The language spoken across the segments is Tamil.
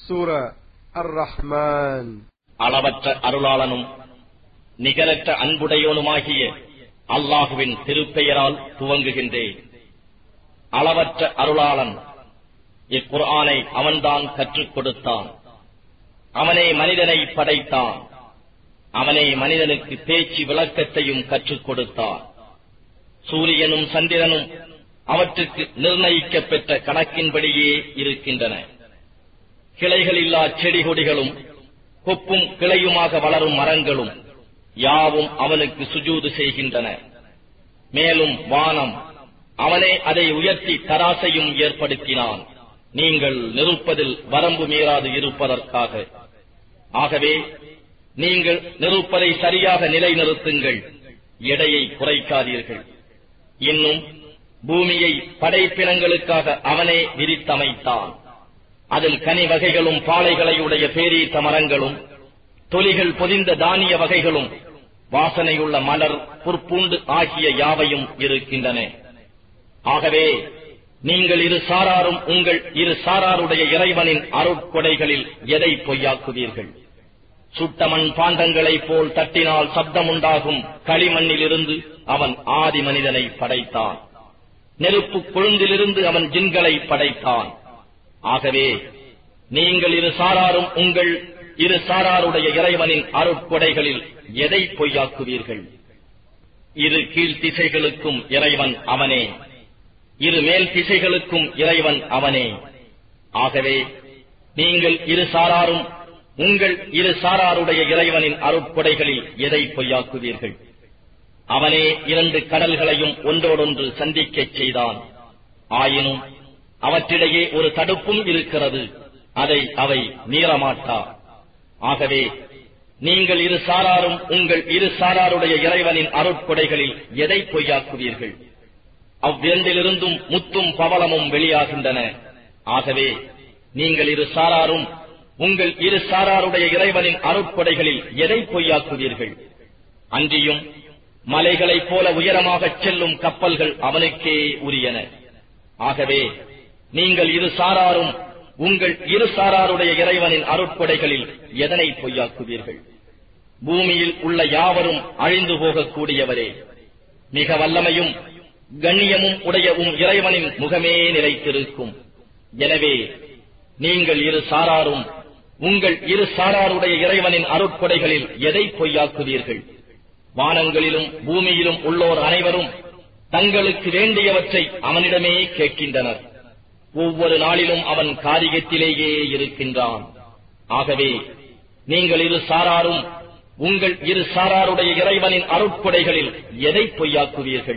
சூர அர் ரஹ்மான் அளவற்ற அருளாளனும் நிகரற்ற அன்புடையோனுமாகிய அல்லாஹுவின் திருப்பெயரால் துவங்குகின்றேன் அளவற்ற அருளாளன் இக்குர்ஆனை அவன்தான் கற்றுக் கொடுத்தான் அவனே மனிதனை படைத்தான் அவனே மனிதனுக்கு பேச்சு விளக்கத்தையும் கற்றுக் கொடுத்தான் சூரியனும் சந்திரனும் அவற்றுக்கு நிர்ணயிக்கப்பெற்ற கணக்கின்படியே இருக்கின்றன கிளைகள் இல்லா செடி கொடிகளும் கொப்பும் கிளையுமாக வளரும் மரங்களும் யாவும் அவனுக்கு சுஜூது செய்கின்றன மேலும் வானம் அவனே அதை உயர்த்தி தராசையும் ஏற்படுத்தினான் நீங்கள் நிறுப்பதில் வரம்பு மீறாது இருப்பதற்காக ஆகவே நீங்கள் நிறுப்பதை சரியாக நிலைநிறுத்துங்கள் எடையை குறைக்காதீர்கள் இன்னும் பூமியை படைப்பினங்களுக்காக அவனே விரித்தமைத்தான் அதில் கனி வகைகளும் பாலைகளை உடைய பேரீத்த மரங்களும் தொலிகள் பொதிந்த தானிய வகைகளும் வாசனையுள்ள மலர் புற்பூண்டு ஆகிய யாவையும் இருக்கின்றன ஆகவே நீங்கள் இரு சாராரும் உங்கள் இரு சாராருடைய இறைவனின் அருட்கொடைகளில் எதை பொய்யாக்குவீர்கள் சுட்டமண் பாண்டங்களைப் போல் தட்டினால் சப்தமுண்டாகும் களிமண்ணிலிருந்து அவன் ஆதி மனிதனை படைத்தான் நெருப்பு கொழுந்திலிருந்து அவன் ஜின்களை படைத்தான் ஆகவே நீங்கள் இரு சாராரும் உங்கள் இரு சாராருடைய இறைவனின் அருட்கொடைகளில் எதை பொய்யாக்குவீர்கள் இரு கீழ் திசைகளுக்கும் இறைவன் அவனே இரு மேல் திசைகளுக்கும் இறைவன் அவனே ஆகவே நீங்கள் இரு சாராரும் உங்கள் இரு சாராருடைய இறைவனின் அருட்கொடைகளில் எதை பொய்யாக்குவீர்கள் அவனே இரண்டு கடல்களையும் ஒன்றோடொன்று சந்திக்கச் செய்தான் ஆயினும் அவற்றிடையே ஒரு தடுப்பும் இருக்கிறது அதை அவை மீறமாட்டா ஆகவே நீங்கள் இரு சாராரும் உங்கள் இரு சாராருடைய இறைவனின் அருட்கொடைகளில் எதை பொய்யாக்குவீர்கள் அவ்விரண்டிலிருந்தும் முத்தும் பவளமும் வெளியாகின்றன ஆகவே நீங்கள் இரு சாராரும் உங்கள் இரு சாராருடைய இறைவனின் அருட்கொடைகளில் எதை பொய்யாக்குவீர்கள் அன்றியும் மலைகளைப் போல உயரமாகச் செல்லும் கப்பல்கள் அவனுக்கே உரியன ஆகவே நீங்கள் இரு சாராரும் உங்கள் இரு சாராருடைய இறைவனின் அருட்கொடைகளில் எதனை பொய்யாக்குவீர்கள் பூமியில் உள்ள யாவரும் அழிந்து போகக்கூடியவரே மிக வல்லமையும் கண்ணியமும் உடையவும் இறைவனின் முகமே நிலைத்திருக்கும் எனவே நீங்கள் இரு சாராரும் உங்கள் இரு சாராருடைய இறைவனின் அருட்கொடைகளில் எதை பொய்யாக்குவீர்கள் வானங்களிலும் பூமியிலும் உள்ளோர் அனைவரும் தங்களுக்கு வேண்டியவற்றை அவனிடமே கேட்கின்றனர் ஒவ்வொரு நாளிலும் அவன் காரியத்திலேயே இருக்கின்றான் ஆகவே நீங்கள் இரு சாராரும் உங்கள் இரு சாராருடைய இறைவனின் அருட்கொடைகளில் எதை பொய்யாக்குவீர்கள்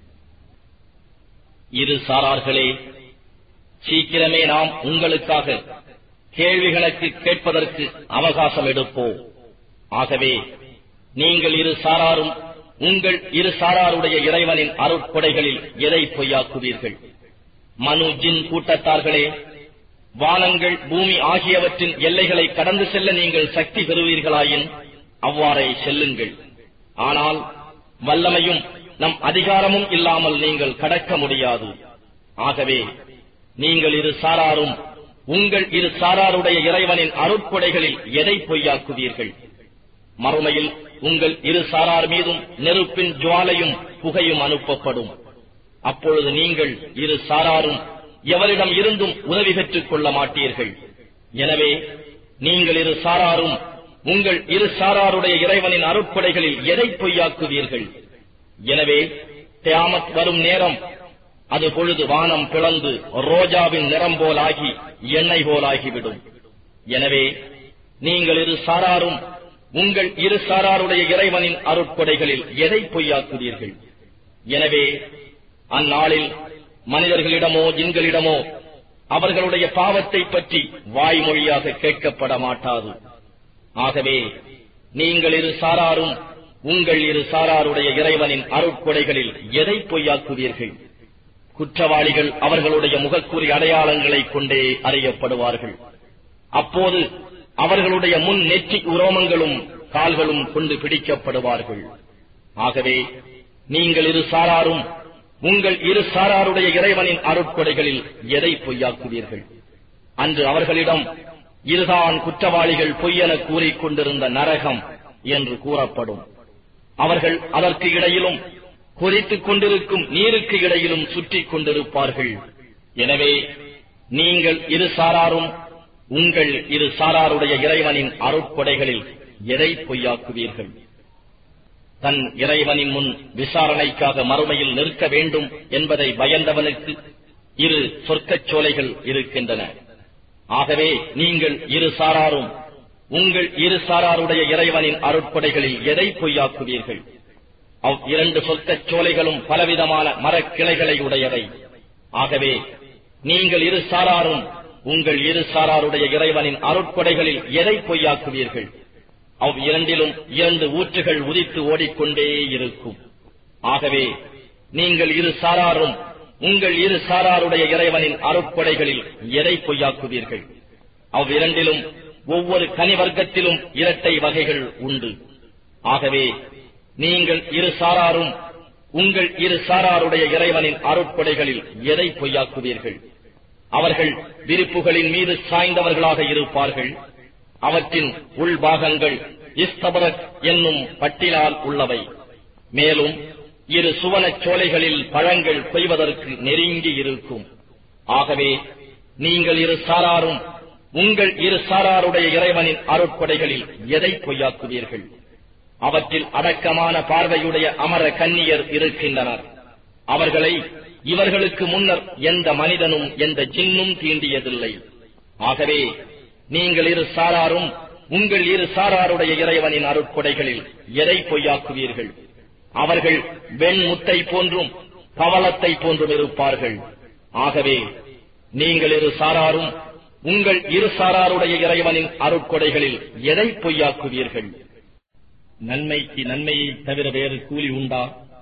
இரு சாரார்களே சீக்கிரமே நாம் உங்களுக்காக கேள்விகளுக்கு கேட்பதற்கு அவகாசம் எடுப்போம் ஆகவே நீங்கள் இரு சாராரும் உங்கள் இரு சாராருடைய இறைவனின் அருட்கொடைகளில் எதை பொய்யாக்குவீர்கள் மனு ஜின் கூட்டத்தார்களே வானங்கள் பூமி ஆகியவற்றின் எல்லைகளை கடந்து செல்ல நீங்கள் சக்தி பெறுவீர்களாயின் அவ்வாறே செல்லுங்கள் ஆனால் வல்லமையும் நம் அதிகாரமும் இல்லாமல் நீங்கள் கடக்க முடியாது ஆகவே நீங்கள் இரு சாராரும் உங்கள் இரு சாராருடைய இறைவனின் அருட்கொடைகளில் எதை பொய்யாக்குவீர்கள் மறுமையில் உங்கள் இரு சாரார் மீதும் நெருப்பின் ஜுவாலையும் புகையும் அனுப்பப்படும் அப்பொழுது நீங்கள் இரு சாராரும் எவரிடம் இருந்தும் உதவி பெற்றுக் கொள்ள மாட்டீர்கள் எனவே நீங்கள் இரு சாராரும் உங்கள் இரு சாராருடைய இறைவனின் அருட்கொடைகளில் எதை பொய்யாக்குவீர்கள் எனவே தியாமத் வரும் நேரம் அது பொழுது வானம் பிளந்து ரோஜாவின் நிறம் போலாகி எண்ணெய் போலாகிவிடும் எனவே நீங்கள் இரு சாராரும் உங்கள் இரு சாராருடைய இறைவனின் அருட்கொடைகளில் எதை பொய்யாக்குவீர்கள் எனவே அந்நாளில் மனிதர்களிடமோ ஜின்களிடமோ அவர்களுடைய பாவத்தை பற்றி வாய்மொழியாக கேட்கப்பட மாட்டாது ஆகவே நீங்கள் இரு சாராரும் உங்கள் இரு சாராருடைய இறைவனின் அருட்கொடைகளில் எதை பொய்யாக்குவீர்கள் குற்றவாளிகள் அவர்களுடைய முகக்கூறி அடையாளங்களைக் கொண்டே அறியப்படுவார்கள் அப்போது அவர்களுடைய முன் நெற்றி உரோமங்களும் கால்களும் கொண்டு பிடிக்கப்படுவார்கள் ஆகவே நீங்கள் இரு சாராரும் உங்கள் இரு சாராருடைய இறைவனின் அருட்கொடைகளில் எதை பொய்யாக்குவீர்கள் அன்று அவர்களிடம் இதுதான் குற்றவாளிகள் பொய்யென கூறிக்கொண்டிருந்த நரகம் என்று கூறப்படும் அவர்கள் அதற்கு இடையிலும் கொதித்துக் கொண்டிருக்கும் நீருக்கு இடையிலும் சுற்றிக் கொண்டிருப்பார்கள் எனவே நீங்கள் இரு சாராரும் உங்கள் இரு சாராருடைய இறைவனின் அருட்கொடைகளில் எதை பொய்யாக்குவீர்கள் தன் இறைவனின் முன் விசாரணைக்காக மறுமையில் நிற்க வேண்டும் என்பதை பயந்தவனுக்கு இரு சொர்க்கச் சோலைகள் இருக்கின்றன ஆகவே நீங்கள் இரு சாராரும் உங்கள் இரு சாராருடைய இறைவனின் அருட்படைகளில் எதை பொய்யாக்குவீர்கள் அவ் இரண்டு சொர்க்கச் சோலைகளும் பலவிதமான மரக்கிளைகளை உடையவை ஆகவே நீங்கள் இரு சாராரும் உங்கள் இரு சாராருடைய இறைவனின் அருட்கொடைகளில் எதை பொய்யாக்குவீர்கள் அவ் இரண்டிலும் இரண்டு ஊற்றுகள் உதித்து ஓடிக்கொண்டே இருக்கும் ஆகவே நீங்கள் இரு சாராரும் உங்கள் இரு சாராருடைய இறைவனின் அருட்கொடைகளில் எதை பொய்யாக்குவீர்கள் அவ்விரண்டிலும் ஒவ்வொரு கனி வர்க்கத்திலும் இரட்டை வகைகள் உண்டு ஆகவே நீங்கள் இரு சாராரும் உங்கள் இரு சாராருடைய இறைவனின் அருட்கொடைகளில் எதை பொய்யாக்குவீர்கள் அவர்கள் விரிப்புகளின் மீது சாய்ந்தவர்களாக இருப்பார்கள் அவற்றின் உள்பாகங்கள் இஸ்தபரக் என்னும் பட்டிலால் உள்ளவை மேலும் இரு சுவனச் சோலைகளில் பழங்கள் கொய்வதற்கு நெருங்கி இருக்கும் ஆகவே நீங்கள் இரு சாராரும் உங்கள் இரு சாராருடைய இறைவனின் அருட்கொடைகளில் எதை பொய்யாக்குவீர்கள் அவற்றில் அடக்கமான பார்வையுடைய அமர கன்னியர் இருக்கின்றனர் அவர்களை இவர்களுக்கு முன்னர் எந்த மனிதனும் எந்த ஜின்னும் தீண்டியதில்லை ஆகவே நீங்கள் இரு சாராரும் உங்கள் இரு சாராருடைய இறைவனின் அருட்கொடைகளில் எதை பொய்யாக்குவீர்கள் அவர்கள் வெண்முத்தை போன்றும் பவளத்தை போன்றும் இருப்பார்கள் ஆகவே நீங்கள் இரு சாராரும் உங்கள் இரு சாராருடைய இறைவனின் அருட்கொடைகளில் எதை பொய்யாக்குவீர்கள் நன்மைக்கு நன்மையை தவிர வேறு கூலி உண்டா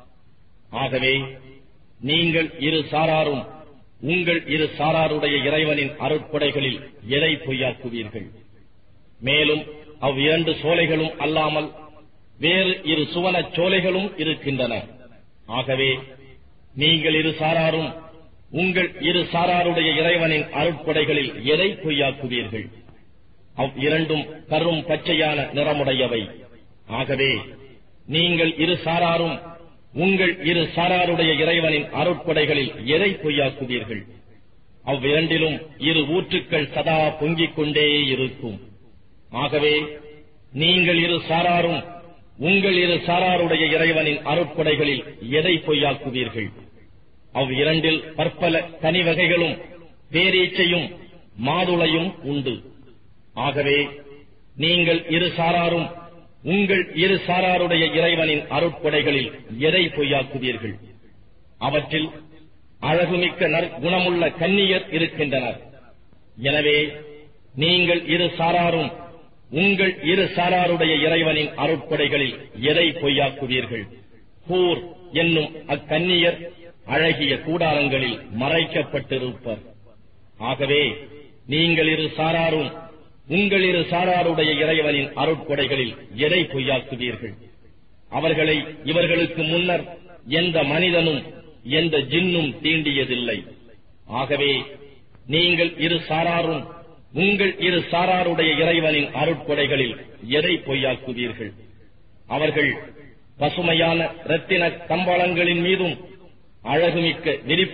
ஆகவே நீங்கள் இரு சாராரும் உங்கள் இரு சாராருடைய இறைவனின் அருட்கொடைகளில் எதை பொய்யாக்குவீர்கள் மேலும் அவ் இரண்டு சோலைகளும் அல்லாமல் வேறு இரு சுவனச் சோலைகளும் இருக்கின்றன ஆகவே நீங்கள் இரு சாராரும் உங்கள் இரு சாராருடைய இறைவனின் அருட்கொடைகளில் எதை பொய்யாக்குவீர்கள் அவ் இரண்டும் கரும் பச்சையான நிறமுடையவை ஆகவே நீங்கள் இரு சாராரும் உங்கள் இரு சாராருடைய இறைவனின் அருட்கொடைகளில் எதை பொய்யாக்குவீர்கள் அவ்விரண்டிலும் இரு ஊற்றுக்கள் சதா பொங்கிக் கொண்டே இருக்கும் ஆகவே நீங்கள் இரு சாராரும் உங்கள் இரு சாராருடைய இறைவனின் அருட்கொடைகளில் எதை பொய்யாக்குவீர்கள் அவ் இரண்டில் பற்பல தனி வகைகளும் பேரீச்சையும் மாதுளையும் உண்டு ஆகவே நீங்கள் இரு சாராரும் உங்கள் இரு சாராருடைய இறைவனின் அருட்கொடைகளில் எதை பொய்யாக்குவீர்கள் அவற்றில் அழகுமிக்க நற்குணமுள்ள கன்னியர் இருக்கின்றனர் எனவே நீங்கள் இரு சாராரும் உங்கள் இரு சாராருடைய இறைவனின் அருட்கொடைகளில் எதை பொய்யாக்குவீர்கள் ஹூர் என்னும் அக்கன்னியர் அழகிய கூடாரங்களில் மறைக்கப்பட்டிருப்பர் ஆகவே நீங்கள் இரு சாராரும் உங்கள் இரு சாராருடைய இறைவனின் அருட்கொடைகளில் எதை பொய்யாக்குவீர்கள் அவர்களை இவர்களுக்கு முன்னர் எந்த மனிதனும் எந்த ஜின்னும் தீண்டியதில்லை ஆகவே நீங்கள் இரு சாராரும் உங்கள் இரு சாராருடைய இறைவனின் அருட்கொடைகளில் எதை பொய்யாக்குவீர்கள் அவர்கள் பசுமையான இரத்தின கம்பளங்களின் மீதும் அழகுமிக்க விரிப்பு